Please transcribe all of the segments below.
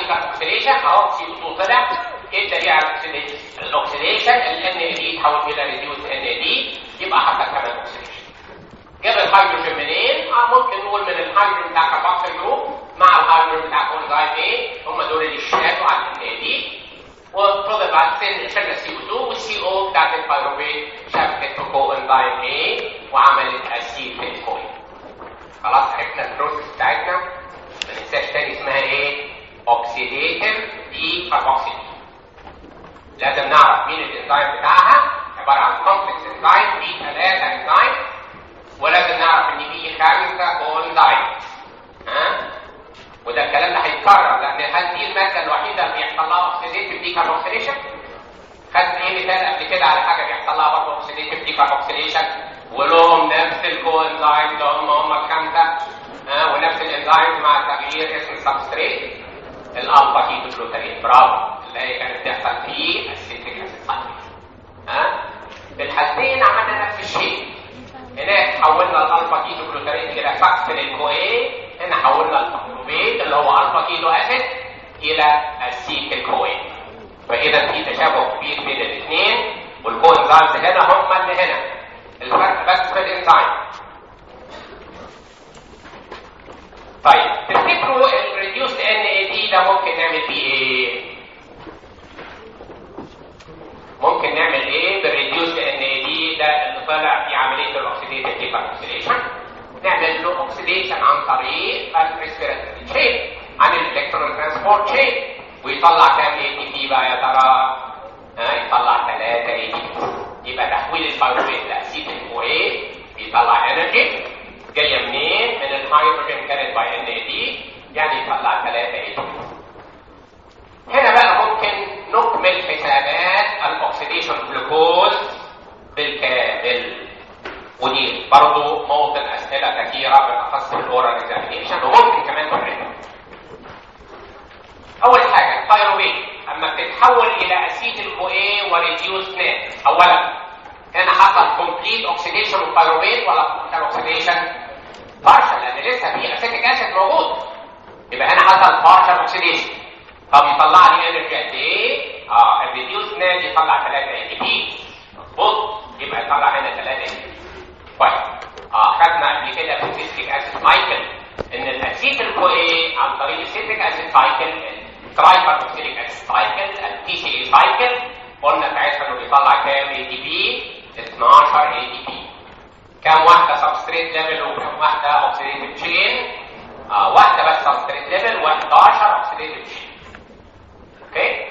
دي كاربوكسيليشن اهو سي او 2 طلع ايه الدليل على الاكسيديشن الاكسيديشن الان اي دي يتحول الى ريديوس ان اي دي يبقى حصل كمان اوكسيديشن جاب الهيدروجين منين اه ممكن نقول من الهيدروجين بتاع كاربوكسيل جروب مع الهيدروجين بتاع كونزايم ايه هم دول اللي اشتغلوا على الان اي دي وفضل بعد سن شلنا سي او 2 والسي او بتاعت البيروبيت شبكت في كو انزايم ايه وعملت اسيد كوين خلاص عرفنا البروسيس بتاعتنا ما ننساش تاني اسمها ايه اوكسيديتيف دي كاربوكسيل لازم نعرف مين الانزيم بتاعها عباره عن كومبلكس انزيم في ثلاثه انزيم ولازم نعرف ان في خمسه كوانزيم ها وده الكلام ده هيتكرر لان هل دي الماده الوحيده اللي بيحصل لها اوكسيديتيف دي كاربوكسيليشن خدت ايه مثال قبل كده على حاجه بيحصل لها برضه اوكسيديتيف دي كاربوكسيليشن ولهم نفس الكوانزيم ده هم هم الخمسه ها ونفس الانزيم مع تغيير اسم السبستريت الالفا كيتو جلوتارين برافو اللي هي كانت بتحصل في السيتريك اسيد ها في الحالتين عملنا نفس الشيء هناك حولنا الالفا كيتو جلوتارين الى سبستريت كويه هنا حولنا الفوسفوريت اللي هو الفا كيتو اسيد الى السيتيل كويه فاذا في تشابه كبير بين الاثنين والكوانزيمز هنا هم اللي هنا الفرق بس في الانزيم طيب تفتكروا الريديوس ان اي دي ده ممكن نعمل فيه ايه؟ ممكن نعمل ايه بالريديوس ان اي دي ده اللي طالع في عمليه الاكسيديتيف ديكاربوكسيليشن نعمل له اوكسيديشن عن طريق الريسبيراتوري تشين عن الالكترون ترانسبورت تشين ويطلع كام اي تي بي بقى يا ترى؟ ها يطلع 3 اي تي يبقى تحويل البيروبيت لاسيد ايه بيطلع انرجي جايه منين؟ من الهيدروجين كانت باي ان اي دي يعني يطلع 3 اي تي هنا بقى ممكن نكمل حسابات الاكسيديشن جلوكوز بالكامل ودي برضه موطن اسئله كثيره بالاخص في الاورال اكزامينيشن وممكن كمان تمرين اول حاجه الثايرويد اما بتتحول الى اسيد الكويه وريديوس نات اولا هنا حصل كومبليت اوكسيديشن والثايرويد ولا بارشل اوكسيديشن بارشل لان لسه في اسيتيك اسيد موجود يبقى هنا حصل بارشل اوكسيديشن طب يطلع لي انرجي قد ايه؟ اه الريديوس نات يطلع 3 اي تي بي مظبوط يبقى يطلع هنا 3 اي تي بي طيب اه خدنا قبل كده في السيتريك اسيد سايكل ان الاسيد الكويه عن طريق السيتريك اسيد سايكل الترايكاربوكسيليك اسيد سايكل التي سي اي سايكل قلنا ساعتها انه بيطلع كام اي تي بي 12 اي تي بي كام واحده سبستريت ليفل وكام واحده اوكسيديتيف تشين آه واحده بس سبستريت ليفل و11 اوكسيديتيف تشين اوكي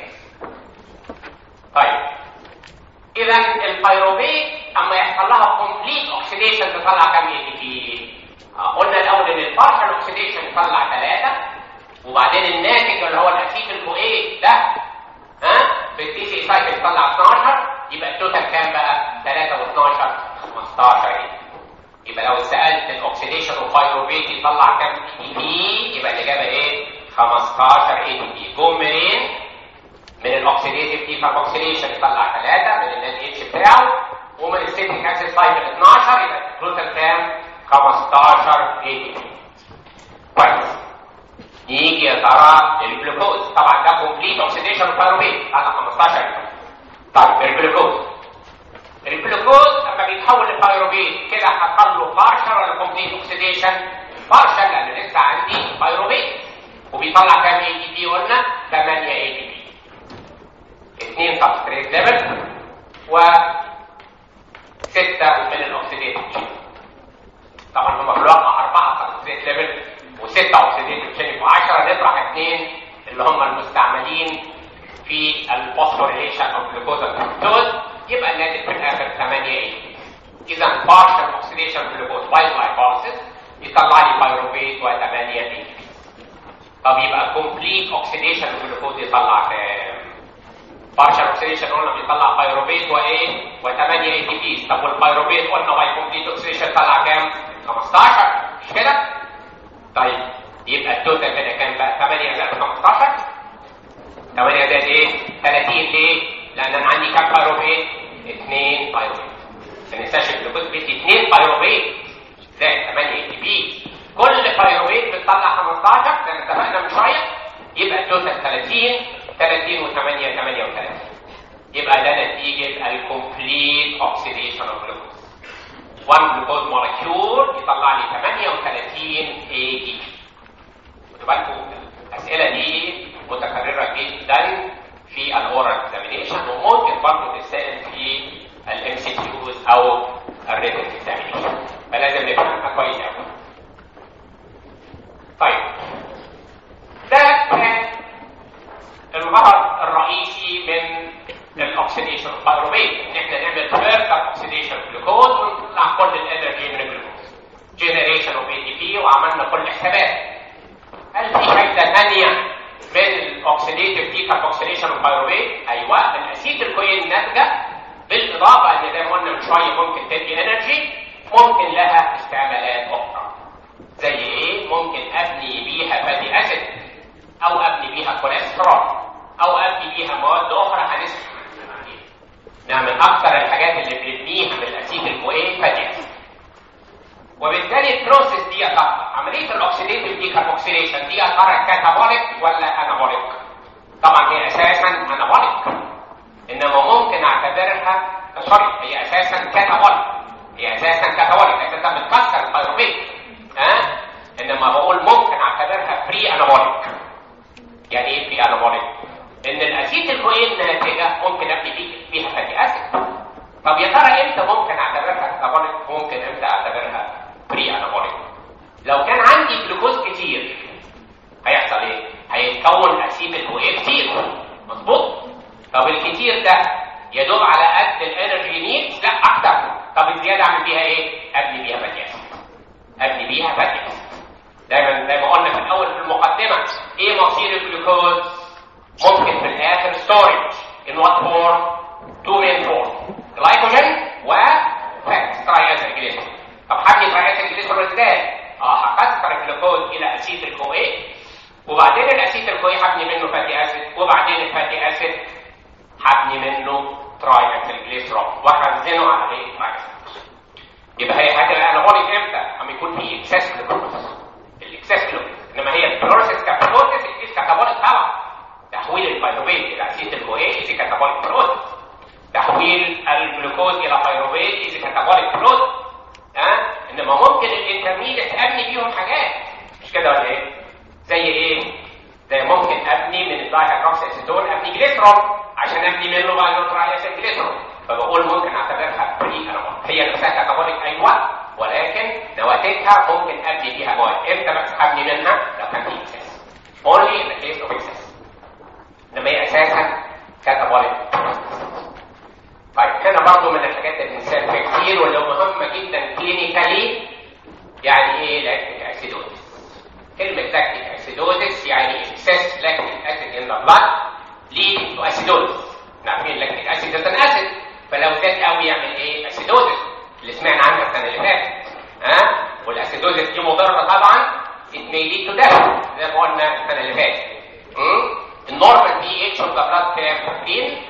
طيب اذا البيروبيت اما يحصل لها كومبليت اوكسيديشن تطلع كام اي تي بي آه قلنا الاول ان البارشل اوكسيديشن يطلع 3 وبعدين الناتج اللي هو الاسيد الكويه ده ها في التي سي سايكل يطلع 12 يبقى التوتال كام بقى 3 و12 15 ايه يبقى لو سالت الاكسيديشن والبيروبيت يطلع كام اي تي بي يبقى الاجابه ايه 15 اي تي بي جم منين من الاكسيديتيف دي كاربوكسيليشن يطلع 3 من الان اتش بتاعه ومن السيتيك اسيد سايكل 12 يبقى التوتال كام 15 اي تي بي كويس يجي يا ترى الجلوكوز طبعا ده كومبليت اوكسيديشن وبيروبيت على 15 طيب الجلوكوز الجلوكوز لما بيتحول لبيروبيت كده حصل له بارشل ولا كومبليت اوكسيديشن بارشل لان لسه عندي بيروبيت وبيطلع كام اي تي بي قلنا 8 اي تي بي اثنين سبستريت ليفل و ستة من الاكسيديتيف طبعا هم في الواقع أربعة سبستريت ليفل وستة اوكسيديتيف تشين يبقوا 10 نطرح اثنين اللي هم المستعملين في الفوسفوريليشن اوف جلوكوز والفركتوز يبقى الناتج في الاخر 8 ايه اذا بارشل اوكسيديشن جلوكوز باي جلايكوليسيس يطلع لي بايروفيت و8 ايه طب يبقى كومبليت اوكسيديشن جلوكوز يطلع كام بارشل اوكسيديشن قلنا بيطلع بايروفيت وايه و8 اي تي بي طب والبايروفيت قلنا باي كومبليت اوكسيديشن يطلع كام 15 مش كده طيب يبقى التوتال كده كام بقى 8 زائد 15 8 زائد ايه 30 ليه لان انا عندي كام بايروفيت 2 بايروفيت ما ننساش الجلوكوز بيدي 2 بايروفيت زائد 8 اي تي بي كل بايروفيت بتطلع 15 زي ما اتفقنا من شويه يبقى التوتال 30 30 و8 38 يبقى ده نتيجه الكومبليت اوكسيديشن اوف جلوكوز 1 جلوكوز مولكيول يطلع لي 38 اي دي خدوا بالكم الاسئله دي متكرره جدا في الاورال اكزامينيشن وممكن برضه تتسال في الام سي كيوز او الريتن اكزامينيشن فلازم نفهمها كويس قوي طيب ده كان الغرض الرئيسي من الاكسيديشن البيروبيت ان احنا نعمل فيرتر اوكسيديشن جلوكوز ونطلع كل الانرجي من الجلوكوز جنريشن اوف اي دي بي وعملنا كل الحسابات هل في فايده ثانيه من الاوكسيديتيف دي كاربوكسيليشن البيروبيت ايوه الاسيد كوين ناتجه بالاضافه ان زي ما قلنا من شويه ممكن تدي انرجي ممكن لها استعمالات اخرى زي ايه ممكن ابني بيها فاتي اسيد او ابني بيها كوليسترول او ابني بيها مواد اخرى هنسمع نعم من اكثر الحاجات اللي بنبنيها من الاسيد الكوين فاتي اسيد وبالتالي البروسيس دي طبعا عمليه الاكسيديتيف دي كاربوكسيليشن دي ترى كاتابوليك ولا انابوليك طبعا هي اساسا انابوليك انما ممكن اعتبرها سوري هي اساسا كاتابوليك هي اساسا كاتابوليك اساسا بتكسر البيروبيت ها أه؟ انما بقول ممكن اعتبرها فري انابوليك يعني ايه فري انابوليك ان الاسيد الكوين ناتجه ممكن ابني فيها فاتي اسيد طب يا ترى امتى ممكن اعتبرها كاتابوليك ممكن امتى اعتبرها فري انابوليك لو كان عندي جلوكوز كتير هيحصل ايه هيتكون اسيد الكوين كتير مظبوط طب الكتير ده يدوب على قد الانرجي نيد لا اكتر طب الزياده اعمل بيها ايه ابني بيها فاتي اسيد ابني بيها فاتي اسيد دايما زي ما قلنا في الاول في المقدمه ايه مصير الجلوكوز ممكن في الاخر ستورج ان وات فورم تو مين فورم جلايكوجين وفات ترايازل جليسرول طب هبني ترايازل جليسرول ازاي اه هكسر الجلوكوز الى اسيد الكويه وبعدين الاسيد الكويه هبني منه فاتي اسيد وبعدين الفاتي اسيد هبني منه ترايازل جليسرول واخزنه على هيئه ترايازل يبقى هي هتبقى انابوليك امتى؟ اما يكون في اكسس جلوكوز الاكسس جلوكوز انما هي البروسيس كابروسيس اكيد كاتابوليك طبعا تحويل البيروبيت الى اسيد الكويه از كاتابوليك بروسيس تحويل الجلوكوز الى بيروبيت از كاتابوليك بروسيس ها أه؟ انما ممكن الانترميديت ابني بيهم حاجات مش كده ولا ايه؟ زي ايه؟ زي ممكن ابني من الدايهيدروكسي اسيتون ابني جليسرول عشان ابني منه بايوتراياسيل جليسرول فبقول ممكن اعتبرها فري انابول هي نفسها كاتابوليك ايوه ولكن نواتجها ممكن ابني فيها مواد امتى بس ابني منها لو كان في اكسس only in the case of excess انما هي اساسا كاتابوليك طيب هنا برضو من الحاجات اللي بنسال كتير واللي مهمه جدا كلينيكالي يعني ايه لاكتيك اسيدوزيس كلمه لاكتيك اسيدوزيس يعني excess lactic acid in the blood leading to acidosis عارفين لاكتيك اسيد ده اسيد فلو زاد قوي يعمل ايه اسيدوزيس اللي سمعنا عنها السنه اللي فاتت ها والاسيدوزيس دي مضره طبعا it may lead to death زي ما قلنا السنه اللي فاتت النورمال بي اتش اوف ذا بلاد كام فاكرين؟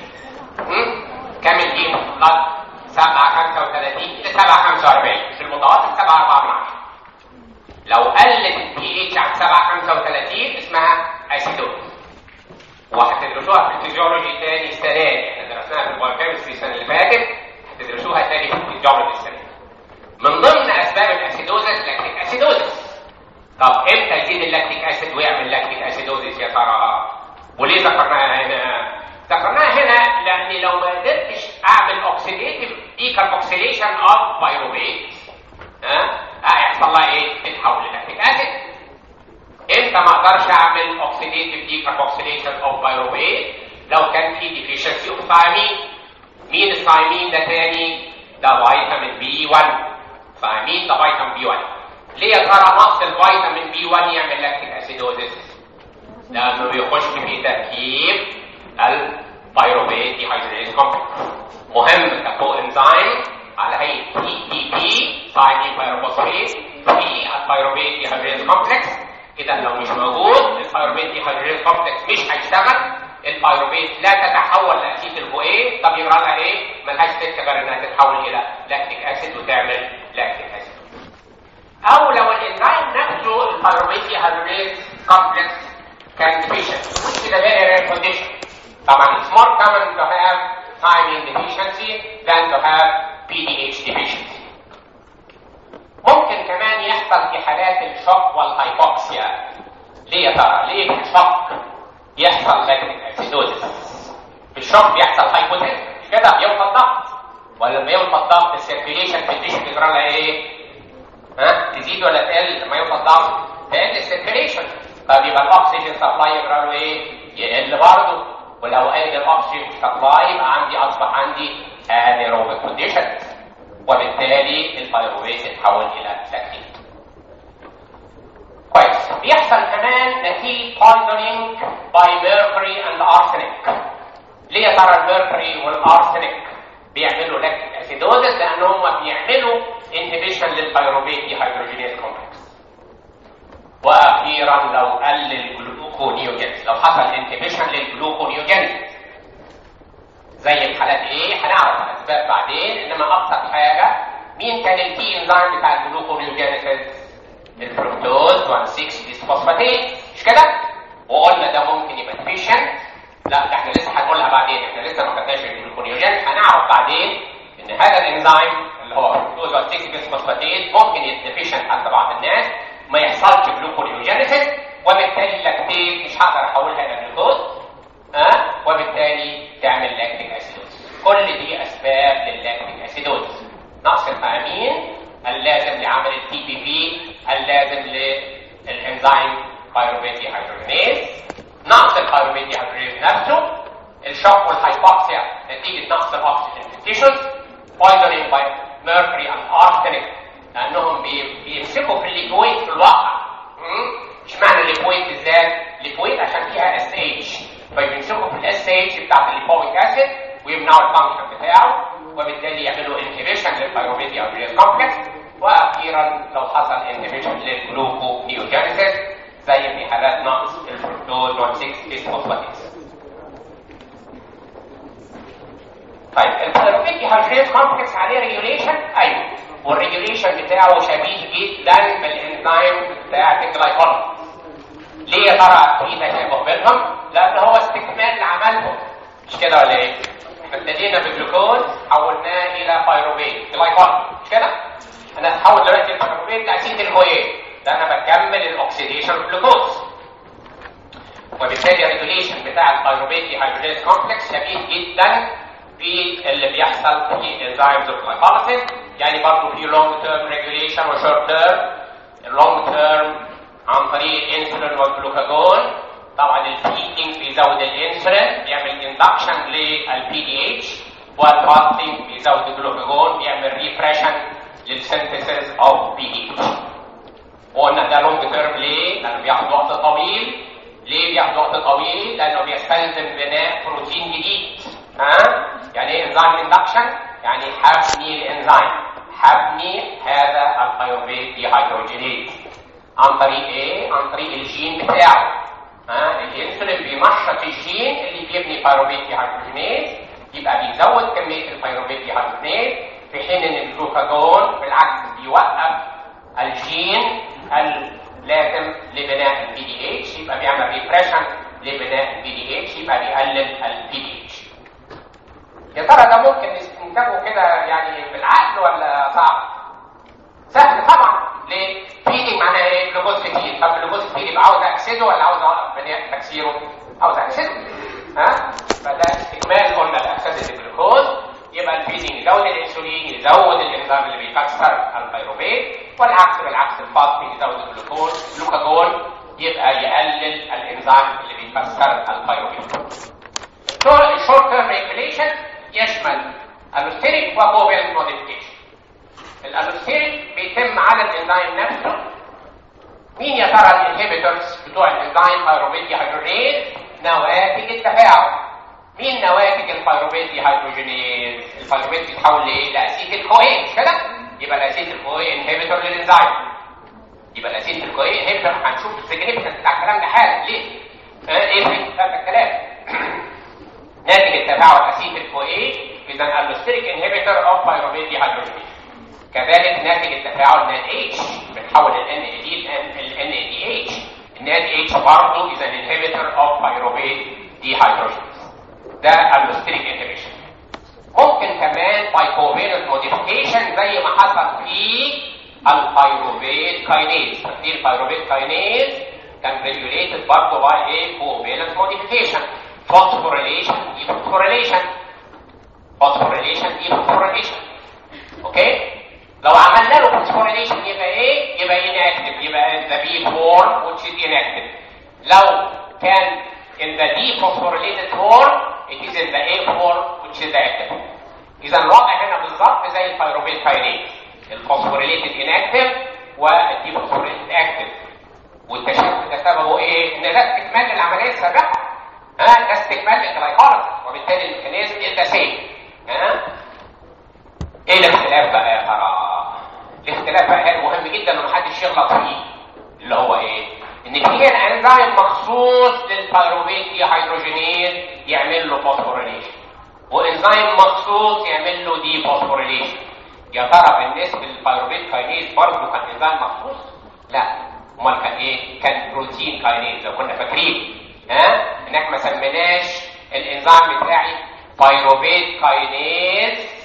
كام البي اتش اوف بلاد 7 35 الى 7 45 في المتوسط 7 4 من 10 لو قلت البي اتش عن 7 35 اسمها اسيدوز وهتدرسوها في الفيزيولوجي تاني السنه دي احنا درسناها في البايوكيمستري السنه اللي فاتت هتدرسوها تاني في الفيزيولوجي السنه دي من ضمن اسباب الاسيدوزس لاكتيك اسيدوزس طب امتى يزيد اللاكتيك اسيد ويعمل لاكتيك اسيدوزس يا ترى وليه ذكرناها هنا ذكرناها هنا لان لو ما قدرتش اعمل اوكسيديتيف ديكاربوكسيليشن اوف بايروبيت ها هيحصل لها ايه تتحول للاكتيك اسيد امتى ما اقدرش اعمل اوكسيديتيف ديكاربوكسيليشن اوف بايروبيت لو كان في ديفيشنسي اوف ثايمين مين الثايمين ده تاني ده فيتامين بي 1 ثايمين ده فيتامين بي 1 ليه يا ترى نقص الفيتامين بي 1 يعمل لاكتيك اسيدوزيس لانه بيخش في تركيب البيروبيت ديهايدريز كومبلكس مهم ككو انزيم على هيئه تي تي بي ثايمين بايروفوسفيت في البيروبيت ديهايدريز كومبلكس اذا لو مش موجود البيروبيت ديهايدريز كومبلكس مش هيشتغل البيروبيت لا تتحول لاسيد الكويه طب يجرى لها ايه؟ ملهاش سكه غير انها تتحول الى لاكتيك اسيد وتعمل لاكتيك اسيد او لو الانزيم نفسه البيروبيت ديهايدريز كومبلكس كان ديفيشنت more common to have thiamine deficiency than to have PDH deficiency. ممكن كمان يحصل في حالات الشوك والهايبوكسيا ليه يا ترى؟ ليه في الشوك يحصل لاكتيك اسيدوزس؟ في الشوك بيحصل هايبوتنشن مش كده بيوطى الضغط ولما يوطى الضغط السيركيليشن في التيشو بيجرى لها ايه؟ ها؟ تزيد ولا تقل لما يوطى الضغط؟ تقل السيركيليشن طب يبقى الاكسجين سبلاي يجرى له ايه؟ يقل برضه ولو قل الاكسجين سبلاي يبقى عندي اصبح عندي انيروبيك كونديشن وبالتالي الفيروبيت يتحول الى لاكتين كويس بيحصل كمان نتيجه poisoning by mercury and arsenic ليه يا ترى الميركوري والارسنيك بيعملوا لاكتيك اسيدوزس لان هم بيعملوا انهبيشن للفيروبيت دي هيدروجينيز كومبلكس واخيرا لو قل الجلوكونيوجينز لو حصل انهبيشن للجلوكونيوجينز زي الحالات ايه هنعرف الاسباب بعدين انما ابسط حاجه مين كان الكي انزيم بتاع الجلوكونيوجينيسيس الفركتوز 1,6 ديسفوسفاتيز مش كده وقلنا ده ممكن يبقى ديفيشنت لا ده احنا لسه هنقولها بعدين احنا لسه ما خدناش الجلوكونيوجينيس هنعرف بعدين ان هذا الانزيم اللي هو فركتوز 1,6 ديسفوسفاتيز ممكن يديفيشنت عند بعض الناس ما يحصلش جلوكونيوجينيسيس وبالتالي اللاكتيز مش هقدر احولها الى جلوكوز أه؟ وبالتالي تعمل لاكتيك اسيدوز كل دي اسباب للاكتيك اسيدوز نقص الثيامين اللازم لعمل التي بي بي اللازم للانزيم بايروبيتي هيدروجينيز نقص البايروبيتي هيدروجينيز نفسه الشوك والهايبوكسيا نتيجه نقص الاكسجين في التيشوز poisoning by mercury and arsenic لانهم بيمسكوا في الليكويد في الواقع اشمعنى الليكويد بالذات؟ الليكويد عشان فيها اس اتش فبيمسكوا في الاس اتش بتاعت الليبويك اسيد ويمنعوا الفانكشن بتاعه وبالتالي يعملوا انهبيشن للبيروبيتي او كومبلكس واخيرا لو حصل انهبيشن للجلوكونيوجينيسيس زي في حالات نقص الفركتوز 1,6 ديسفوسفاتيز طيب البيروبيتي هيدروجينيز كومبلكس عليه ريجوليشن ايوه والريجوليشن بتاعه شبيه جدا بالانزيم بتاعت الجلايكوليز ليه يا ترى في تشابه بينهم؟ لان هو استكمال لعملهم مش كده ولا ايه؟ احنا ابتدينا بالجلوكوز حولناه الى بايروبيت جلايكول مش كده؟ انا هتحول دلوقتي البايروبيت لاسيد الكويه ده انا بكمل الاكسيديشن بالجلوكوز وبالتالي الريجوليشن بتاع البايروبيت هيدروجينيز كومبلكس شبيه جدا في اللي بيحصل في انزيمز الجلايكوليسيس يعني برضه في لونج تيرم ريجوليشن وشورت تيرم اللونج تيرم عن طريق الانسولين والجلوكاجون طبعا الفيدنج بيزود الانسولين بيعمل اندكشن للبي دي اتش والفاستنج بيزود الجلوكاجون بيعمل ريفريشن للسينثيسيس اوف بي دي اتش وقلنا ده لونج تيرم ليه؟ لانه بياخد وقت طويل ليه بياخد وقت طويل؟ لانه بيستلزم بناء بروتين جديد ها؟ يعني ايه انزيم اندكشن؟ يعني حبني الانزيم حبني هذا البيروفيت دي هيدروجينيز عن طريق ايه؟ عن طريق الجين بتاعه ها الانسولين بينشط الجين اللي بيبني بايروبيت هيدروجينيز يبقى بيزود كميه البيروبيت هيدروجينيز في حين ان الجلوكاجون بالعكس بيوقف الجين اللازم لبناء البي دي اتش يبقى بيعمل ريفريشن لبناء البي دي اتش يبقى بيقلل البي دي اتش يا ترى ده ممكن نستنتجه كده يعني بالعقل ولا صعب؟ سهل طبعا ليه؟ فيدنج معناها ايه؟ جلوكوز كتير، طب الجلوكوز كتير يبقى عاوز اكسده ولا عاوز اوقف بناء تكسيره؟ عاوز اكسده. ها؟ فده استكمال قلنا الاكسده الجلوكوز يبقى الفيدنج يزود الانسولين يزود الانزيم اللي بيكسر البيروبيت والعكس بالعكس الفاستنج يزود الجلوكوز جلوكاجون يبقى يقلل الانزيم اللي بيكسر البيروبيت. الشورت تيرم ريجوليشن يشمل الوستيريك وكوفيلنت موديفيكيشن. الالوستيريك بيتم على الانزيم نفسه مين يا ترى الانهبيتورز بتوع الانزيم بايروبيت هيدروجينيز نواتج التفاعل مين نواتج البيروبيت هيدروجينيز البيروبيت بيتحول لايه لاسيد الكوين مش كده يبقى الاسيد الكوين انهبيتور للانزيم يبقى الاسيد الكوين انهبيتور هنشوف السيجنيفيكانس بتاع الكلام ده حالا ليه آه ايه في هذا الكلام ناتج التفاعل اسيد الكوين اذا الالوستيريك انهبيتور اوف بايروبيت هيدروجينيز كذلك ناتج التفاعل ناد اتش بنحول ال ان دي ال ان دي اتش الناد اتش برضه اذا انهبيتور اوف بايروبيت دي هيدروجينز ده الستريك انهبيشن ممكن كمان باي كوفيرنت موديفيكيشن زي ما حصل في البيروفيت كاينيز في البيروفيت كاينيز كان ريجوليتد برضه باي ايه كوفيرنت موديفيكيشن فوسفوريليشن دي فوسفوريليشن فوسفوريليشن دي فوسفوريليشن اوكي لو عملنا له فوسفوريليشن يبقى ايه يبقى inactive يبقى in the B form which is inactive لو كان in the dephosphorylated form it is in the A form which is active اذا الوضع هنا بالظبط زي البيروفيت كاينيز الفوسفوريليتد inactive والديفوسفوريليتد active والتشابه ده سببه ايه؟ ان ده استكمال للعمليه السابقه ها ده استكمال للجلايكوليز وبالتالي الميكانيزم يبقى سيف ها ايه الاختلاف بقى يا ترى؟ الاختلاف بقى هنا مهم جدا ومحدش يغلط فيه اللي هو ايه؟ ان في هنا انزيم مخصوص للبيروفيت دي هيدروجينيز يعمل له فوسفوريليشن وانزيم مخصوص يعمل له دي فوسفوريليشن يا ترى بالنسبه للبيروفيت كاينيز برضه كان انزيم مخصوص؟ لا امال كان ايه؟ كان بروتين كاينيز لو كنا فاكرين ها؟ هناك ما سميناش الانزيم بتاعي بايروفيت كاينيز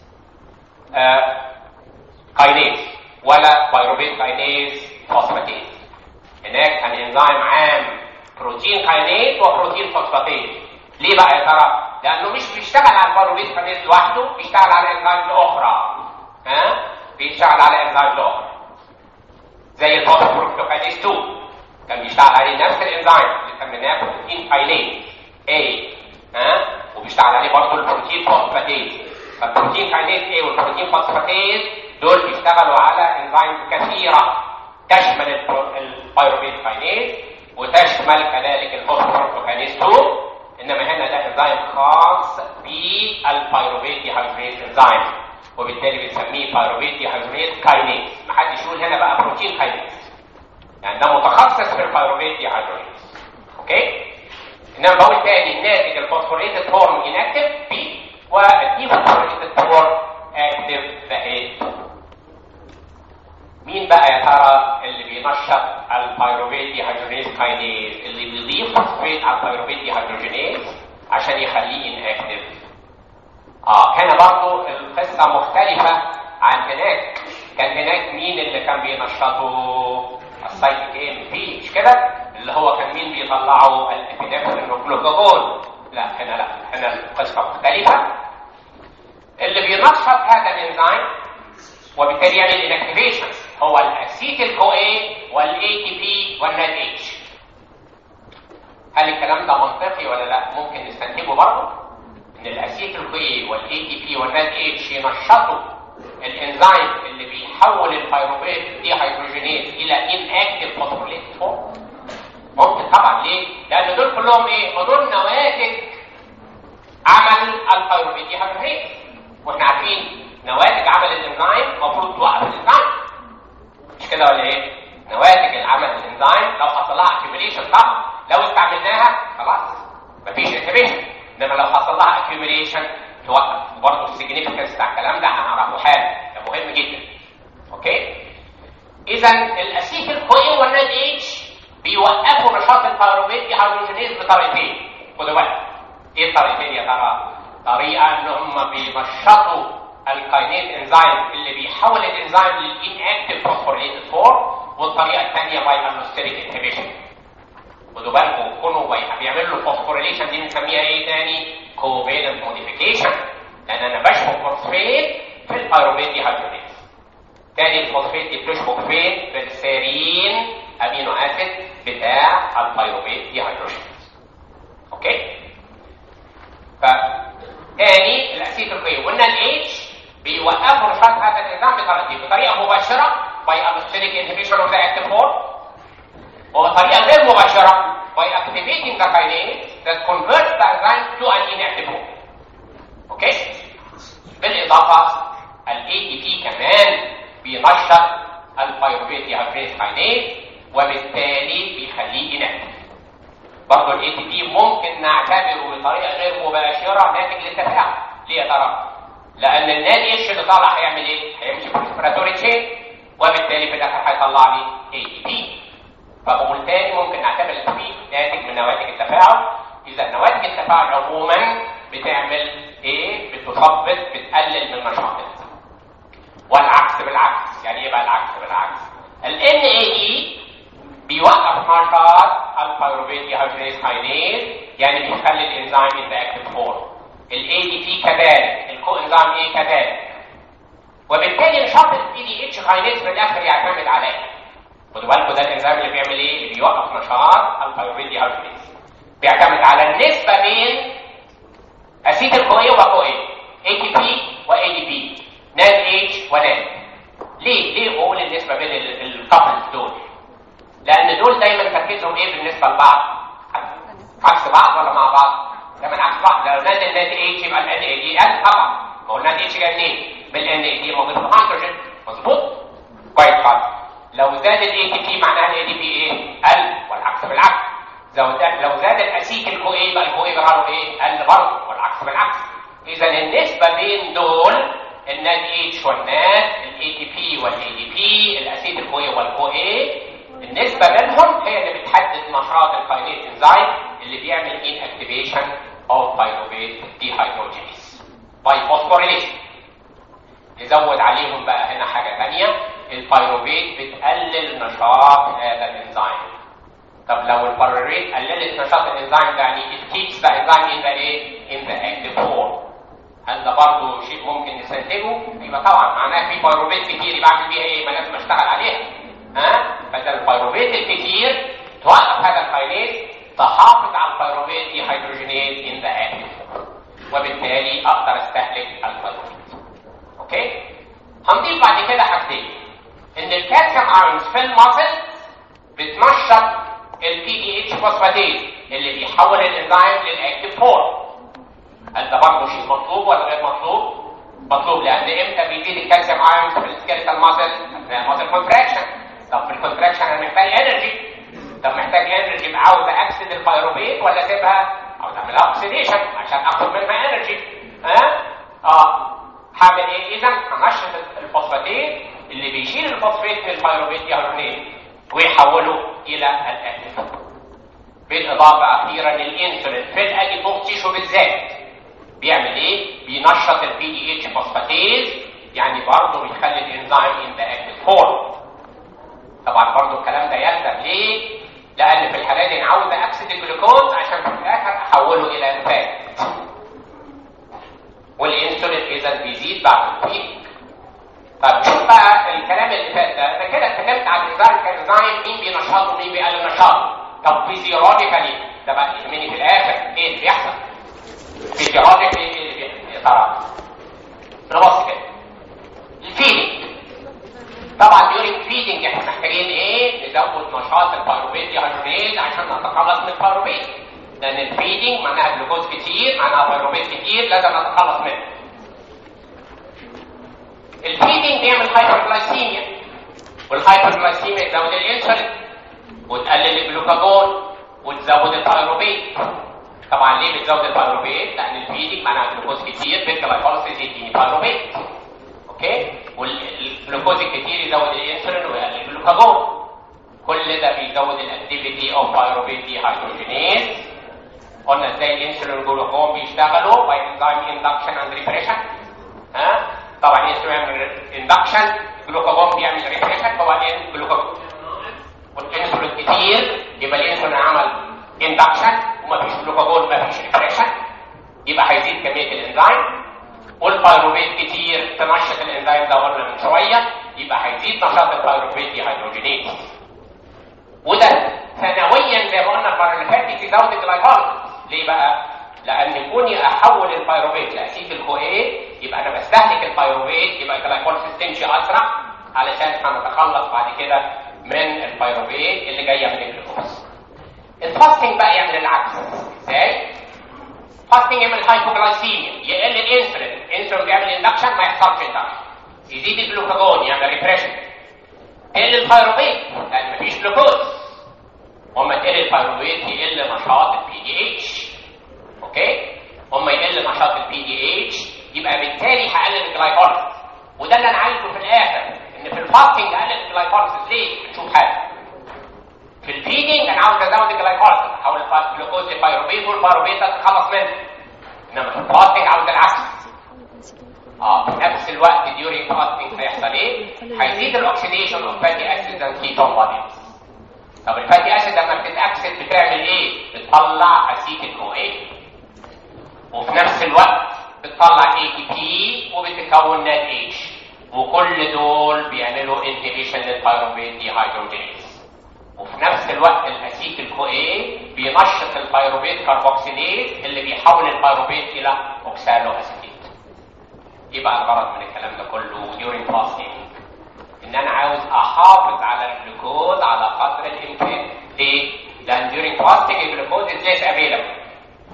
آه كاينيز ولا بايروفيت كاينيز فوسفاتيز هناك كان انزيم عام بروتين كاينيز وبروتين فوسفاتيز ليه بقى يا ترى؟ لانه مش بيشتغل على البايروفيت كاينيز لوحده بيشتغل على انزيم اخرى ها؟ بيشتغل على انزيم اخرى زي الفوسفوركتوكاينيز 2 كان بيشتغل عليه نفس الانزيم اللي سميناه بروتين كاينيز A ها وبيشتغل عليه برضه البروتين فوسفاتيز فالبروتين كاينيز A والبروتين فوسفاتيز دول بيشتغلوا على انزيم كثيره تشمل البيروفيت كاينيز وتشمل كذلك الفوسفوركتوكاينيز 2 انما هنا ده انزيم خاص بالبيروفيت ديهايدريز انزيم وبالتالي بنسميه بايروفيت ديهايدريز كاينيز محدش يقول هنا بقى بروتين كاينيز يعني ده متخصص في البيروفيت ديهايدريز اوكي انما بقول تاني الناتج الفوسفوريتد فورم انكتيف بي والديفوسفوريتد فورم اكتيف ذا ايه مين بقى يا ترى اللي بينشط البيروفيت ديهايدريز كاينيز اللي بيضيف فوسفوريت على البيروفيت ديهايدروجينيز عشان يخليه انكتيف اه كان برضو القصة مختلفة عن هناك كان هناك مين اللي كان بينشطه السايكيك ام بي مش كده اللي هو كان مين بيطلعه الابينفرين والجلوكاجون لا هنا لا هنا القصة مختلفة اللي بينشط هذا الانزيم وبالتالي يعمل انكتيفيشن هو الاسيتيل كو اي والاي تي بي والناد اتش هل الكلام ده منطقي ولا لا ممكن نستنتجه برضه ان الاسيتيل كوي والاي تي بي والناد اتش ينشطوا الانزيم اللي بيحول البيروفيت دي هيدروجينيز الى ان اكتيف فوسفوريليت فورم ممكن طبعا ليه؟ لان دول كلهم ايه؟ ما دول نواتج عمل البيروفيت دي هيدروجينيز واحنا عارفين نواتج عمل الانزيم المفروض توقف الانزيم مش كده ولا ايه؟ نواتج العمل الانزيم لو حصل لها اكيوميليشن طبعا لو استعملناها خلاص مفيش انتبيشن انما لو حصل لها اكيوميليشن توقف برضه السيجنيفيكانس بتاع الكلام ده هنعرفه حالا ده مهم جدا اوكي اذا الاسيتيل كوين والناد اتش بيوقفوا نشاط البيروفيت دي هيدروجينيز بطريقتين خدوا بالك ايه الطريقتين يا ترى طريقه ان هم بينشطوا الكاينيز انزيم اللي بيحول الانزيم للان اكتيف فوسفوريليتد فورم والطريقه الثانيه باي النوستيريك انهبيشن خدوا بالكم كونوا بيعمل له فوسفوريليشن دي بنسميها ايه تاني؟ كوفيلنت موديفيكيشن لان انا بشبك فوسفيت في البيروفيت دي هيدروجينيز تاني الفوسفيت دي بتشبك فين؟ في السيرين امينو اسيد بتاع البيروفيت دي هيدروجينيز اوكي؟ ف تاني الاسيتيل كوي قلنا الاتش بيوقفوا نشاط هذا الانزيم بطريقتين بطريقه مباشره باي الستريك انهبيشن اوف ذا اكتيف فورم وبطريقه غير مباشره by activating the kinase that converts the enzyme to an inactive form. اوكي؟ بالاضافه ال ATP كمان بينشط البيروفيت ديهايدريز كاينيز وبالتالي بيخليه inactive. برضه ال ATP ممكن نعتبره بطريقه غير مباشره ناتج للتفاعل. ليه يا ترى؟ لان الناد اتش اللي طالع هيعمل ايه؟ هيمشي في الريسبيراتوري تشين وبالتالي في الاخر هيطلع لي ATP. فبقول تاني ممكن نعتبر التفكيك ناتج من نواتج التفاعل اذا نواتج التفاعل عموما بتعمل ايه بتثبط بتقلل من نشاط الانزيم والعكس بالعكس يعني ايه بقى العكس بالعكس ال NAE بيوقف نشاط البيروفيت ديهيدريز كاينيز يعني بيخلي الانزيم ان اكتف فورم ال ADP كذلك الكو انزيم ايه كذلك وبالتالي نشاط ال PDH كاينيز في الاخر يعتمد على ايه؟ خدوا بالكم ده الانزيم اللي بيعمل ايه؟ اللي بيوقف نشاط البيروفيت ديهيدريز بيعتمد على النسبه بين اسيد الكويه وكويه ATP و ADP ناد اتش وناد ليه؟ ليه بقول النسبه بين الكابلز دول؟ لان دول دايما تركيزهم ايه بالنسبه لبعض؟ عكس بعض ولا مع بعض؟ دايما عكس بعض لو ناد الناد اتش يبقى الان اي دي ال طبعا ما هو الناد اتش جاي منين؟ من الان اي دي موجود في الهيدروجين مظبوط؟ كويس خالص لو زاد الاي تي بي معناها الاي دي بي ايه؟ ال والعكس بالعكس لو زاد لو زاد الاسيد الكو ايه يبقى الكو ايه له ايه؟ ال برضه والعكس بالعكس اذا النسبه بين دول الناد اتش والناد الاي تي بي والاي دي بي الاسيد الكويه والكو ايه النسبه بينهم هي اللي بتحدد نشاط الكاينيز انزيم اللي بيعمل ان اكتيفيشن اوف بايروفيت ديهيدروجينيز باي فوسفوريليشن نزود عليهم بقى هنا حاجه ثانيه البايروفيت بتقلل نشاط هذا الانزيم طب لو البايروفيت قللت نشاط الانزيم ده يعني it keeps the enzyme in the ايه in the active form هل ده برضه شيء ممكن نستنتجه؟ يبقى طبعا معناه في بايروفيت كتير يبقى اعمل بيها ايه؟ ما لازم اشتغل عليها. ها؟ فده البايروفيت الكتير توقف هذا الكاينيز تحافظ على البايروفيت دي هيدروجينيز ان ذا اكتف وبالتالي اقدر استهلك البايروفيت. اوكي؟ هنضيف بعد كده حاجتين ان الكالسيوم ايونز في المصل بتنشط البي دي اتش فوسفاتيز اللي بيحول الانزيم للاكتف فورم. هل ده برضه شيء مطلوب ولا غير مطلوب؟ مطلوب لان امتى بيزيد الكالسيوم ايونز في السكيلتال ماسل؟ اثناء الماسل كونتراكشن. طب في الكونتراكشن انا محتاج انرجي. طب محتاج انرجي يبقى عاوز اكسد البيروفيت ولا اسيبها؟ عاوز اعملها اوكسيديشن عشان اخد منها انرجي. ها؟ اه هعمل ايه؟ اذا هنشط الفوسفاتيز اللي بيشيل الفوسفات من البيروفيت ديهيدرونيز ويحوله الى الاكتيف. بالاضافه اخيرا للانسولين في الاديبوز تيشو بالذات. بيعمل ايه؟ بينشط البي دي اتش فوسفاتيز يعني برضه بيخلي الانزيم ان ذا اكتيف فورم. طبعا برضه الكلام ده يلزم ليه؟ لان في الحاله دي انا عاوز اكسد الجلوكوز عشان في الاخر احوله الى فات. والانسولين اذا بيزيد بعد البيك. طب شوف بقى الكلام اللي فات ده انا كده اتكلمت عن الانزيم كانزيم مين بينشطه ومين بيقلل نشاطه. طب فيزيولوجيكالي ده بقى يهمني في الاخر ايه اللي بيحصل؟ فيزيولوجيك يا ترى نبص كده الفيدنج طبعا ديورنج فيدنج احنا محتاجين ايه نزود نشاط البيروفيت ديهيدريز عشان نتخلص من البيروفيت لان الفيدنج معناها جلوكوز كتير معناها بيروفيت كتير لازم نتخلص منه الفيدنج بيعمل هايبرجلايسيميا والهايبرجلايسيميا تزود الانسولين وتقلل الجلوكاجون وتزود البيروفيت طبعا ليه بتزود البيروفيت؟ لان الفيدنج معناها جلوكوز كتير بالجلايكوليسيس يديني بيروفيت. اوكي؟ والجلوكوز الكتير يزود الانسولين ويقلل الجلوكاجون. كل ده بيزود الاكتيفيتي اوف بيروفيت دي هيدروجينيز. قلنا ازاي الانسولين والجلوكاجون بيشتغلوا باي انزيم اندكشن اند ريبريشن. ها؟ طبعا الانسولين بيعمل اندكشن، الجلوكاجون بيعمل ريبريشن، وبعدين جلوكاجون والانسولين كتير يبقى الانسولين عمل اندكشن وما فيش جلوكاجون ما فيش ريفريشن يبقى هيزيد كميه الانزيم والبيروفيت كتير تنشط الانزيم ده قلنا من شويه يبقى هيزيد نشاط البيروفيت دي هيدروجينيز وده ثانويا زي ما قلنا المره اللي فاتت يزود الجلايكوليز ليه بقى؟ لان كوني احول البيروفيت لاسيد الكويه يبقى انا بستهلك البيروفيت يبقى الجلايكوليز تمشي اسرع علشان هنتخلص بعد كده من البيروفيت اللي جايه من الجلوكوز الفاستنج بقى يعمل العكس ازاي فاستنج يعمل هايبوجلايسيميا يقل الانسولين الانسولين بيعمل اندكشن ما يحصلش اندكشن يزيد الجلوكاجون يعمل ريبريشن يقل الثايرويد لان مفيش جلوكوز وما تقل الثايرويد يقل نشاط البي دي اتش اوكي وما يقل نشاط البي دي اتش يبقى بالتالي هقلل الجلايكوليز وده اللي انا عايزه في الاخر ان في الفاستنج اقلل الجلايكوليز ليه؟ نشوف حاجه في الفيدنج انا عاوز ازود الجلايكوليز احول جلوكوز للبيروبيت والبيروبيت تتخلص منه انما في الفاستنج عاوز العكس اه في نفس الوقت ديورينج فاستنج هيحصل ايه؟ هيزيد الاكسيديشن اوف فاتي اسيد اند كيتون بوديز طب الفاتي اسيد لما بتتاكسد بتعمل ايه؟ بتطلع اسيتيك او ايه وفي نفس الوقت بتطلع اي تي بي وبتكون نات اتش وكل دول بيعملوا انهبيشن للبيروبيت دي هيدروجينيز وفي نفس الوقت الاسيتيل كو ايه بينشط البيروبيت كاربوكسيليز اللي بيحول البيروبيت الى اوكسالو اسيتيت يبقى الغرض من الكلام ده كله during fasting ان انا عاوز احافظ على الجلوكوز على قدر الامكان ليه؟ لان during fasting الجلوكوز is less available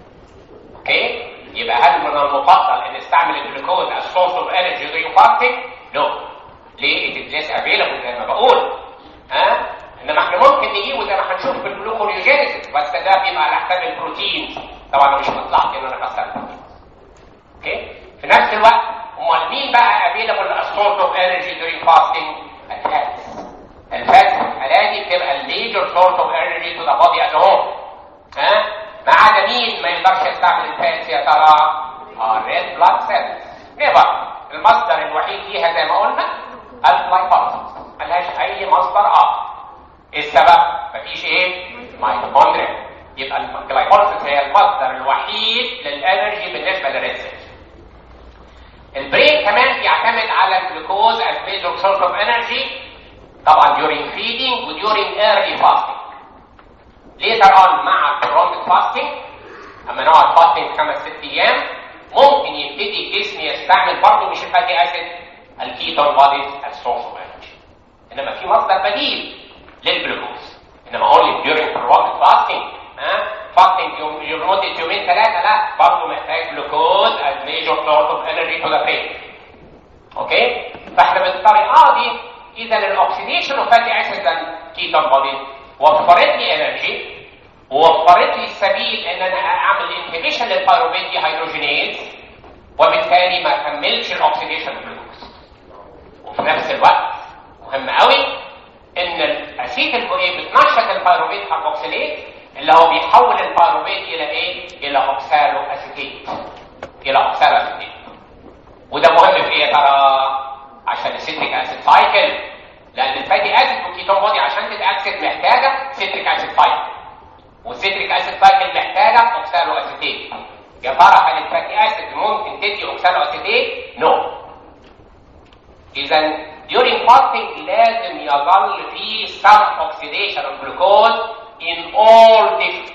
اوكي؟ يبقى هل من المفضل ان استعمل الجلوكوز as source of energy during fasting؟ no ليه؟ it is less available زي ما بقول ها؟ انما احنا ممكن نجيبه زي ما هنشوف في الجلوكوريوجينيسيس بس ده بيبقى على حساب البروتين طبعا مش مصلحتي ان انا اكسر البروتين اوكي؟ في نفس الوقت امال مين بقى available as source of energy during fasting؟ الفات الفات في الحالة دي بتبقى الميجر سورس اوف انرجي تو ذا بودي ات هوم ها ما عدا مين ما يقدرش يستعمل الفات يا ترى؟ اه ريد بلاد سيلز نيفر المصدر الوحيد ليها زي ما قلنا الجلايكولايسيس ملهاش اي مصدر اخر ايه السبب؟ مفيش ايه؟ ميتوكوندريا يبقى الجلايكولايسيس هي المصدر الوحيد للانرجي بالنسبه للريد سيلز البرين كمان بيعتمد على الجلوكوز as major source of energy طبعا during feeding و during early fasting later on مع prolonged fasting اما نقعد fasting خمس ست ايام ممكن يبتدي الجسم يستعمل برضه مش الفاتي اسيد الكيتون بوديز as source of energy انما في مصدر بديل للجلوكوز انما only during prolonged fasting ها fasting يوم لمده يومين ثلاثه لا برضه محتاج جلوكوز as major source of energy to the brain اوكي فاحنا بالطريقه دي اذا الاكسيديشن اوف فاتي اسيد اند كيتون بوديز وفرت لي انرجي ووفرت لي السبيل ان انا اعمل انهبيشن للبيروبيت دي هيدروجينيز وبالتالي ما اكملش الاكسيديشن جلوكوز وفي نفس الوقت مهم قوي ان الاسيتيل كويه بتنشط البيروبيت كاربوكسيليت اللي هو بيحول البيروبيت الى ايه؟ الى اوكسالو اسيتيت الى اوكسالو اسيتيت وده مهم في ايه يا ترى؟ عشان السيتريك اسيد سايكل لان الفاتي اسيد والكيتون بودي عشان تتاكسد محتاجه سيتريك اسيد سايكل والسيتريك اسيد سايكل محتاجه اوكسالو اسيتيت يا ترى هل الفاتي اسيد ممكن تدي اوكسالو اسيتيت؟ نو no. اذا during fasting لازم يظل في some oxidation of glucose in all tissues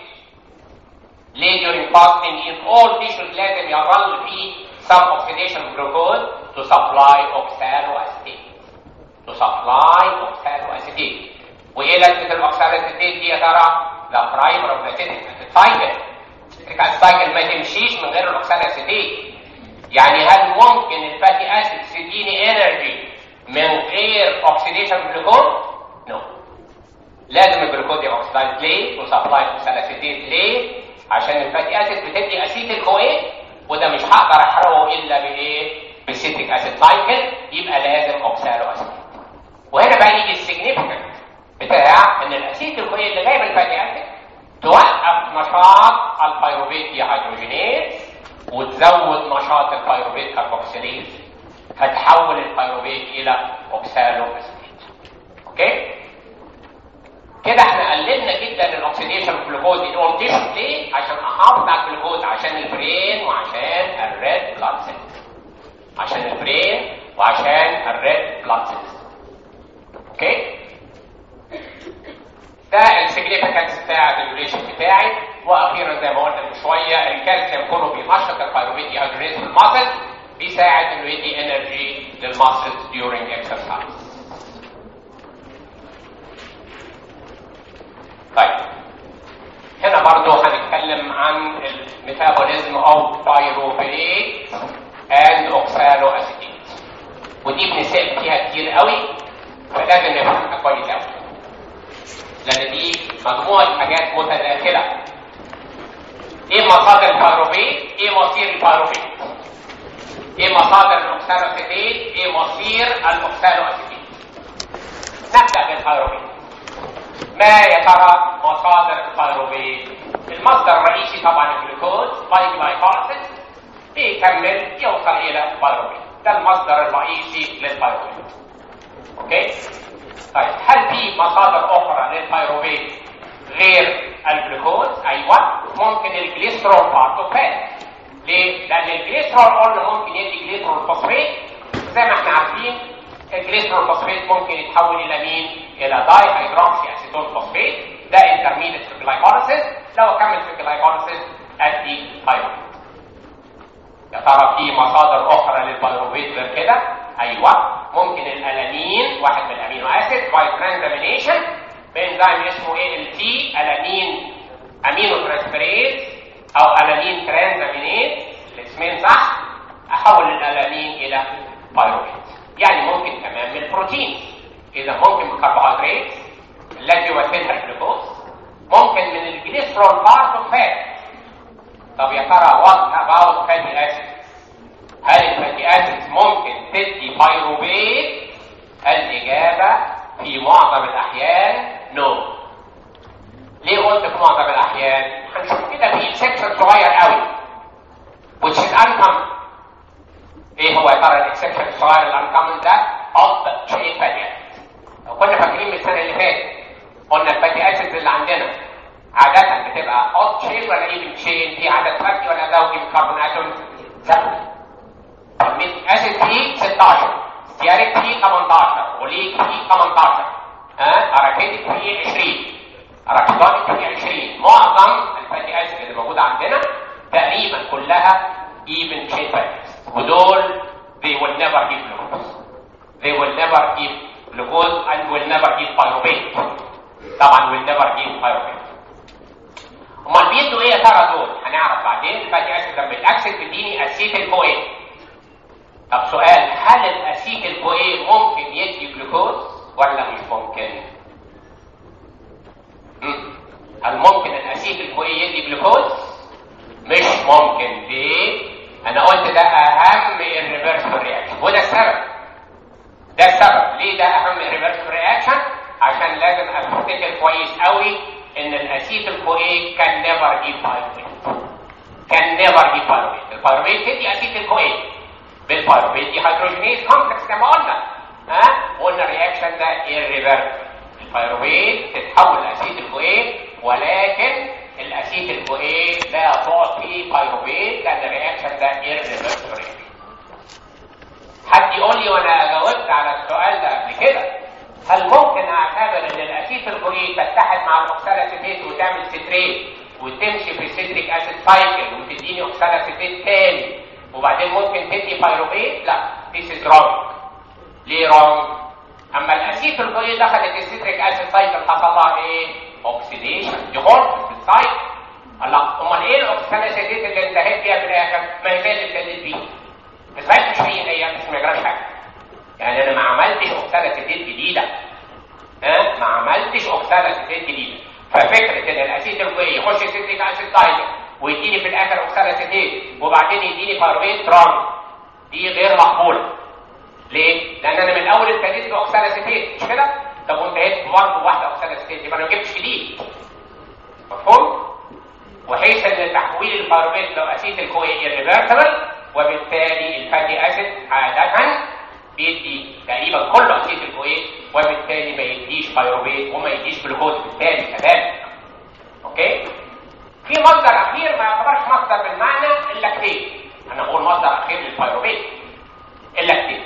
ليه during fasting in all tissues لازم يظل في some oxidation of glucose to supply oxaloacetate to supply oxaloacetate وايه لازمه الاوكسالواسيتيت دي يا ترى؟ ذا برايمر اوف ذا سايكل السيتريك سايكل ما تمشيش من غير الاوكسالواسيتيت يعني هل ممكن الفاتي اسيد تديني انرجي من غير اوكسيديشن جلوكوز؟ نو no. لازم الجلوكوز يبقى اوكسيدايز ليه؟ وسبلاي اوكسالاسيتيت ليه؟ عشان الفاتي اسيد بتدي اسيتيل كويه وده مش هقدر احرقه الا بايه؟ بالسيتريك اسيد سايكل يبقى لازم اوكسالو اسيد وهنا بقى يجي السيجنيفيكانت بتاع ان الاسيتيل كويه اللي جاي من الفاتي اسيد توقف نشاط البيروفيت دي هيدروجينيز وتزود نشاط البيروفيت كاربوكسيليز فتحول البيروفيت الى اوكسالو اسيتيت اوكي كده احنا قللنا جدا الاكسيديشن جلوكوز ان اول تيشو ليه عشان احافظ على الجلوكوز عشان البرين وعشان الريد بلاد سيلز عشان البرين وعشان الريد بلاد سيلز اوكي ده السيجنيفيكانس بتاع الديوريشن بتاعي واخيرا زي ما قلنا من شويه الكالسيوم كله بينشط البيروفيت دي هيدريز في الماسل بيساعد انه يدي انرجي للماسلز during exercise طيب هنا برضو هنتكلم عن الميتابوليزم اوف بايروفيت اند اوكسالو اسيتيت ودي بنسال فيها كتير قوي فلازم نفهمها كويس قوي لان دي مجموعه حاجات متداخله ايه مصادر البايروفيت ايه مصير البايروفيت ايه مصادر الاوكسالو اسيتيت ايه مصير الاوكسالو اسيتيت نبدا بالبايروفيت ما يا ترى مصادر البيروفيت المصدر الرئيسي طبعا الجلوكوز باي جلايكوليسيس بيكمل يوصل الى البيروفيت ده المصدر الرئيسي للبيروفيت اوكي طيب هل في مصادر اخرى للبيروفيت غير الجلوكوز ايوه ممكن الجليسرول بارت فات ليه لان الجليسرول قلنا ممكن يدي جليسرول فوسفيت زي ما احنا عارفين الجليسرول فوسفيت ممكن يتحول الى مين الى داي هيدروكسي اسيتون فوسفيت ده انترميديت في الجلايكوليسيس لو كمل في الجلايكوليسيس ادي بايروفيت يا ترى في مصادر اخرى للبيروفيت غير كده ايوه ممكن الالانين واحد من الامينو اسيد باي ترانزامينيشن بانزيم اسمه اي ال تي الانين امينو ترانسفيريز او الانين ترانزامينيز الاسمين صح احول الالانين الى بايروفيت يعني ممكن كمان من البروتين اذا ممكن من الكربوهيدرات التي يمثلها الجلوكوز ممكن من الجليسرول بارت اوف فات طب يا ترى وات اباوت فاتي اسيد هل الفاتي اسيد ممكن تدي بايروفيت الاجابه في معظم الاحيان نو no. ليه قلت في معظم الاحيان هنشوف كده في سكشن صغير قوي which is uncommon ايه هو يا ترى الاكسبشن الصغير الانكومن ده اوف شيء فاتي لو كنا فاكرين من السنه اللي فاتت قلنا الفاتي اسيدز اللي عندنا عادة بتبقى اوت شين ولا ايفن شين في عدد فردي ولا زوجي من كربون اتوم زوجي اسيد فيه 16 ستياريك فيه 18 وليك فيه 18 ها اراكيتك فيه 20 اراكيدونيك فيه 20 معظم الفاتي اسيد اللي موجوده عندنا تقريبا كلها even chain fatties ودول they will never give glucose they will never give glucose and will never give pyruvate طبعا will never give pyruvate امال بيدوا ايه يا ترى دول هنعرف بعدين الفاتي اسيد لما الاكسد بيديني اسيتيل كوين طب سؤال هل الاسيتيل كوين ممكن يدي جلوكوز ولا مش ممكن مم. هل ممكن الاسيتيل كوين يدي جلوكوز مش ممكن ليه انا قلت ده اهم الريفرسبل رياكشن وده السبب ده السبب ليه ده اهم الريفرسبل رياكشن عشان لازم افتكر كويس قوي ان الاسيتيل كوين كان نيفر جيب بايروفيت كان نيفر جيب بايروفيت البايروفيت تدي اسيتيل كوين بالبايروفيت دي هيدروجينيز كومبلكس زي ما قلنا ها قلنا الرياكشن ده irreversible البايروفيت تتحول لاسيتيل كوين ولكن الاسيتيل كوين لا تعطي بايروفيت لان الرياكشن ده irreversible حد يقول لي وانا جاوبت على السؤال ده قبل كده هل ممكن اعتبر ان الاسيتيل كوين تتحد مع الاوكسالاسيتيت وتعمل ستريت وتمشي في السيتريك اسيد سايكل وتديني اوكسالاسيتيت تاني وبعدين ممكن تدي بايروفيت لا this is wrong ليه wrong اما الاسيتيل كوين دخلت السيتريك اسيد سايكل حصل لها ايه اوكسيديشن دي غلط في السايكل الله امال ايه الاوكسالاسيتيت اللي انتهيت بيها في الاخر ما هي اللي ابتديت بيه بس ما مش هي هي مش ما يجراش حاجه يعني انا ما عملتش اوكسالاسيتيت جديده ها ما عملتش اوكسالاسيتيت جديده ففكره ان الاسيتيل كوين يخش السيتريك اسيد سايكل ويديني في الاخر اوكسالاسيتيت وبعدين يديني بارويت ترانس دي غير مقبوله ليه؟ لان انا من الاول ابتديت باوكسالاسيتيت مش كده؟ طب وانتهيت برضه واحده اوكسالاسيتيت يبقى انا ما جبتش جديد مفهوم؟ وحيث ان تحويل البارويت لو اسيتيل كوين irreversible وبالتالي الفاتي اسيد عاده بيدي تقريبا كله اسيتيل كوين وبالتالي ما يديش بايروفيت وما يديش جلوكوز بالتالي كذلك اوكي؟ في مصدر اخير ما يعتبرش مصدر بالمعنى اللاكتين انا بقول مصدر اخير للبايروفيت اللاكتين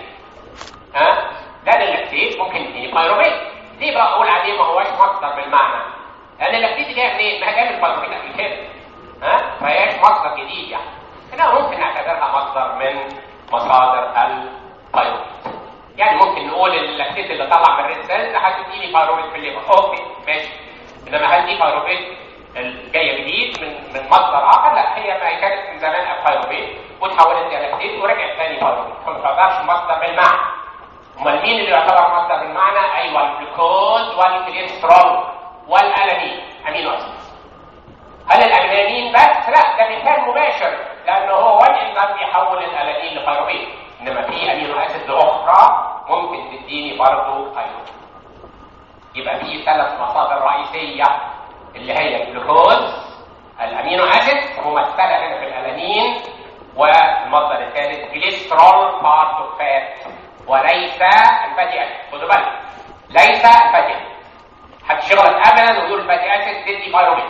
ها ده اللاكتين ممكن يديني بايروفيت ليه بقى اقول عليه ما هوش مصدر بالمعنى لان اللاكتين دي جايه منين ما هي جايه من البايروفيت قبل كده ها فهياش مصدر جديد يعني هنا ممكن نعتبرها مصدر من مصادر البايروفيت يعني ممكن نقول اللاكتيت اللي طلع من الريد سيلز هتديني بايروفيت في الليفر اوكي ماشي انما هل دي بايروفيت جايه جديد من من مصدر اخر لا هي ما كانت من زمان بايروفيت وتحولت الى لاكتيت ورجعت تاني بايروفيت فما تعتبرش مصدر بالمعنى امال مين اللي يعتبر مصدر بالمعنى ايوه الجلوكوز والكوليسترول والالانين امينو اسيدز هل الالانين بس لا ده مثال مباشر لانه هو الانزيم بيحول الالانين لبايروفيت انما في امينو اسيدز اخرى ممكن تديني برضه ايوه يبقى في ثلاث مصادر رئيسيه اللي هي الجلوكوز الامينو اسيد ممثله هنا في الالانين والمصدر الثالث جليسترول بارت اوف فات وليس الفاتي اسيد خدوا بالك ليس الفاتي اسيد هتشغلك ابدا ويقول الفاتي اسيد تدي بايروميت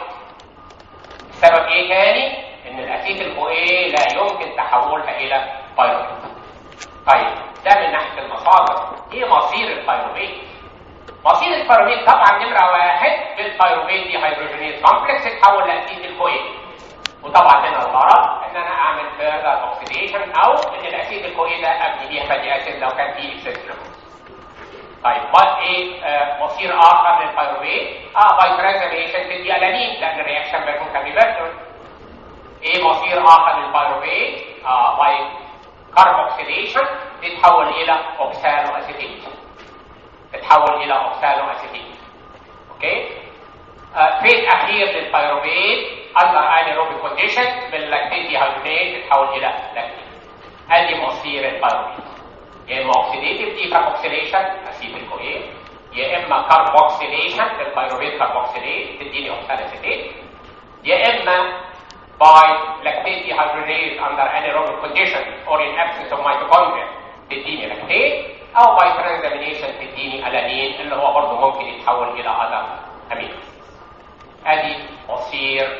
السبب ايه تاني ان الاسيد الكويه لا يمكن تحولها الى بايروميت طيب ده من ناحيه المصادر ايه مصير البايروميت مصير البايروميت طبعا نمره واحد بالبايروميت دي هيدروجينيز كومبلكس يتحول لاسيد الكويه وطبعا هنا الغرض ان انا اعمل فيرذر اوكسيديشن او ان الاسيد الكويه ده ابني بيها فاتي اسيد لو كان فيه اكسس طيب بس ايه آه مصير اخر للبايروميت اه باي ترانزاميشن تدي الانين لان الرياكشن بيكون كابيلاتر ايه مصير اخر للبايروميت اه باي كاربوكسيليشن تتحول الى اوكسالو اسيتيت تتحول الى اوكسالو اسيتيت اوكي آه فيت اخير للبايروميت اندر انيروبيك كونديشن باللاكتيت ديهايدرونيت تتحول الى لاكتيت ادي مصير البايروميت يا اما اوكسيديتيف دي كاربوكسيليشن اسيد الكويه يا اما كاربوكسيليشن للبايروميت كاربوكسيليت تديني اوكسالو اسيتيت يا اما by lactate dehydrogenase under anaerobic condition or in absence of mitochondria تديني لاكتيت او by transamination تديني الانين اللي هو برضه ممكن يتحول الى other امينو ادي مصير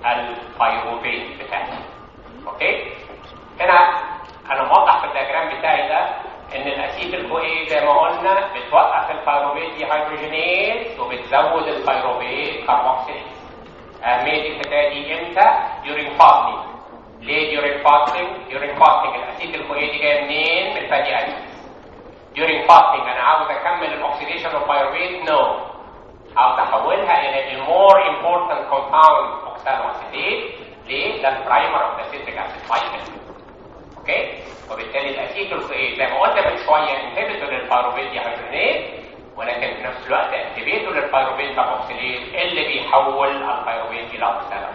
البايروفيت بتاعي اوكي هنا انا موضح في الدياجرام بتاعي ده ان الاسيد الكويه زي ما قلنا بتوقف البايروفيت ديهيدروجينيز وبتزود البايروفيت كاربوكسيليز اهميه الحكايه دي امتى during fasting ليه during fasting during fasting الاسيد الكويه دي جايه منين من الفاتي اسيد during fasting انا عاوز اكمل الاكسيديشن اوف بايروفيت نو عاوز احولها الى المور important compound oxaloacetate ليه ده البرايمر اوف ذا citric acid cycle اوكي وبالتالي الاسيد الكويه زي ما قلنا من شويه انهبيتور للبايروفيت ديهيدروجينيز ولكن في نفس الوقت اكتيفيتور للبايروفيت كاربوكسيليز اللي بيحول البايروفيت الى اوكسالات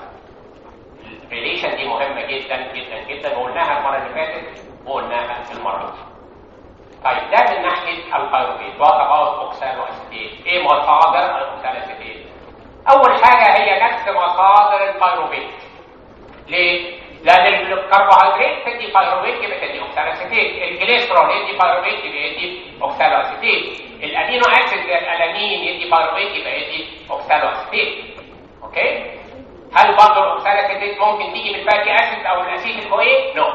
الريليشن دي مهمه جدا جدا جدا وقلناها المره اللي فاتت وقلناها المره دي طيب ده من ناحيه البايروفيت وات اباوت اوكسالو اسيتيت ايه مصادر الاوكسالو اسيتيت اول حاجه هي نفس مصادر البايروفيت ليه لان الكربوهيدرات تدي بايروفيت يبقى تدي اوكسالو اسيتيت الجليسرول يدي بايروفيت يبقى يدي اوكسالو اسيتيت الامينو اسيد زي الالانين يدي بايروفيت يبقى يدي اوكسالو اسيتيت اوكي هل برضه الاوكسالو اسيتيت ممكن تيجي من الفاتي اسيد او الاسيد الكويه نو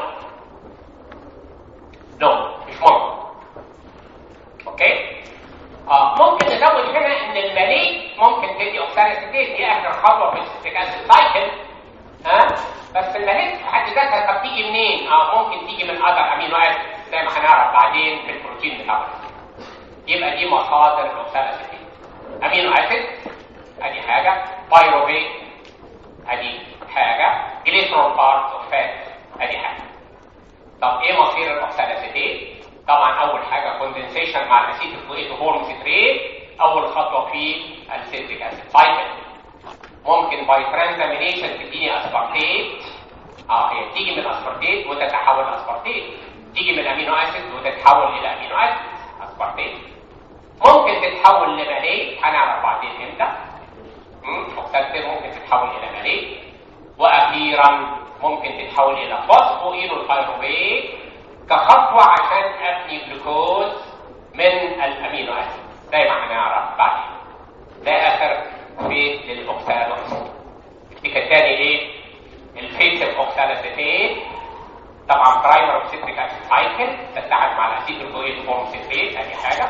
نو مش ممكن اوكي اه ممكن نزود هنا ان المليء ممكن تدي اوكسالو اسيتيت دي اخر خطوه في السيتيك اسيد سايكل ها بس المليء في حد ذاتها طب تيجي منين اه ممكن تيجي من اذر امينو اسيد زي ما هنعرف بعدين في البروتين بتاعنا يبقى دي مصادر الاوكسالاسيتين امينو اسيد ادي حاجه بايروفيت ادي حاجه جليسرول بارت اوف فات ادي حاجه طب ايه مصير الاوكسالاسيتين طبعا اول حاجه كوندنسيشن مع الاسيد الكويت هورم سيتريت اول خطوه في السيتريك اسيد سايكل ممكن باي ترانزامينيشن تديني اسبارتيت اه هي تيجي من الاسبارتيت وتتحول لاسبارتيت تيجي من امينو اسيد وتتحول الى امينو اسيد اسبارتيت ممكن تتحول لماليه هنعرف بعدين امتى اوكسالتين ممكن تتحول الى ماليه واخيرا ممكن تتحول الى فوسفوئيل البيروفيت كخطوه عشان ابني جلوكوز من الامينو اسيد زي ما هنعرف بعدين ده اخر فيت للاوكسالوس الفكره الثاني ايه الفيت الاوكسالوسيتين طبعا برايمر اوف سيتريك اسيد سايكل تتحد مع الاسيد الكويت فورم سيتريت ادي حاجه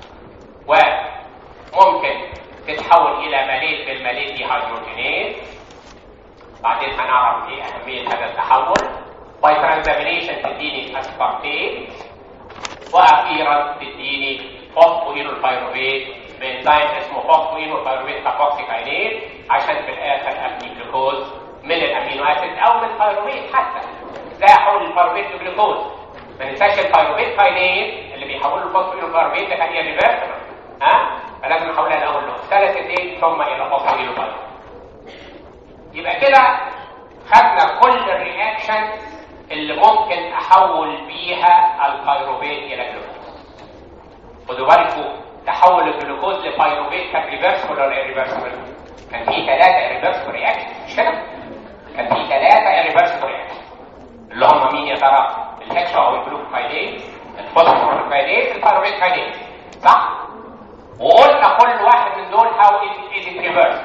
وممكن تتحول الى ماليت بالماليت دي هيدروجينيز بعدين هنعرف ايه اهميه هذا التحول باي ترانزامينيشن تديني اسبارتيت واخيرا تديني فوسفوينول بايروفيت بانزيم اسمه فوسفوينول بايروفيت كابوكسيكاينيز عشان في الاخر ابني جلوكوز من الامينو اسيد او من البايروفيت حتى ازاي احول البايروفيت لجلوكوز ما ننساش البايروفيت كاينيز اللي بيحولوا الفوسفوينول بايروفيت ده كان ريفرسبل ها فلازم نحولها الاول لاوكسالاسيتين ثم الى فوسفوينول بايروفيت يبقى كده خدنا كل الرياكشن اللي ممكن احول بيها البايروفيت الى جلوكوز خدوا بالكم تحول الجلوكوز لبايروفيت كان ريفرسبل ولا ريفرسبل كان في ثلاثه ريفرسبل رياكشن مش كده كان في ثلاثه ريفرسبل رياكشن اللي هم مين يا ترى الهكسا او الجلوكوكاينيز الفوسفوركاينيز البايروفيت كاينيز صح وقلنا كل واحد من دول هاو از ريفرس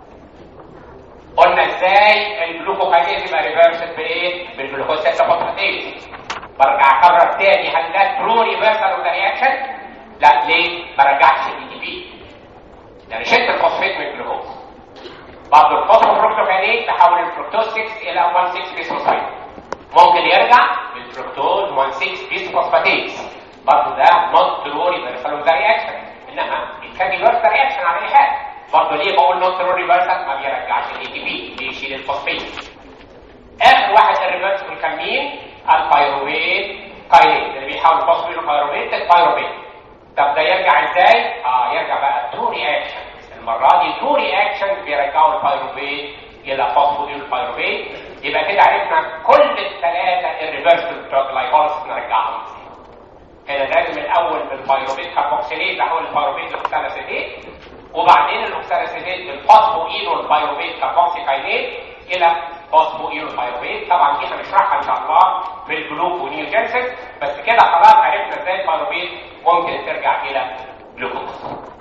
قلنا ازاي الجلوكوكاينيز يبقى ريفرس بايه بالجلوكوز 6 فوسفاتيز برجع اكرر تاني هل ده ترو ريفرسال اوف ذا رياكشن لا ليه ما رجعش الاي دي بي يعني شلت الفوسفات من الجلوكوز برضه الفوسفوفركتوكاينيز تحول الفركتوز 6 الى 16 بيس فوسفات ممكن يرجع للفركتوز 16 بيس فوسفاتيز برضه ده نوت ترو ريفرسال اوف ذا رياكشن انما كان ريفرس رياكشن على اي حاجه برضه ليه بقول نوت ترو ريفرسال ما بيرجعش الاي دي بي بيشيل الفوسفات اخر واحد الريفرسبل كان مين؟ البايروفيت كاينيز اللي بيحاول فوسفوريل البايروفيت للبايروفيت طب ده يرجع ازاي؟ اه يرجع بقى تو رياكشن المره دي تو رياكشن بيرجعوا البايروفيت الى فوسفوريل البايروفيت يبقى كده عرفنا كل الثلاثه الريفرسبل بتوع الجلايكوليس نرجعهم هنا لازم الاول بالبايروفيت كاربوكسيليز احول البايروفيت لاوكسالاسيتيت وبعدين الاوكسالاسيتيت بالفوسفو اينو البايروفيت كاربوكسيكاينيز الى فوسفو اينو البايروفيت طبعا دي هنشرحها ان شاء الله في الجلوكونيوجينسيس بس كده خلاص عرفنا ازاي البايروفيت ممكن ترجع الى جلوكوز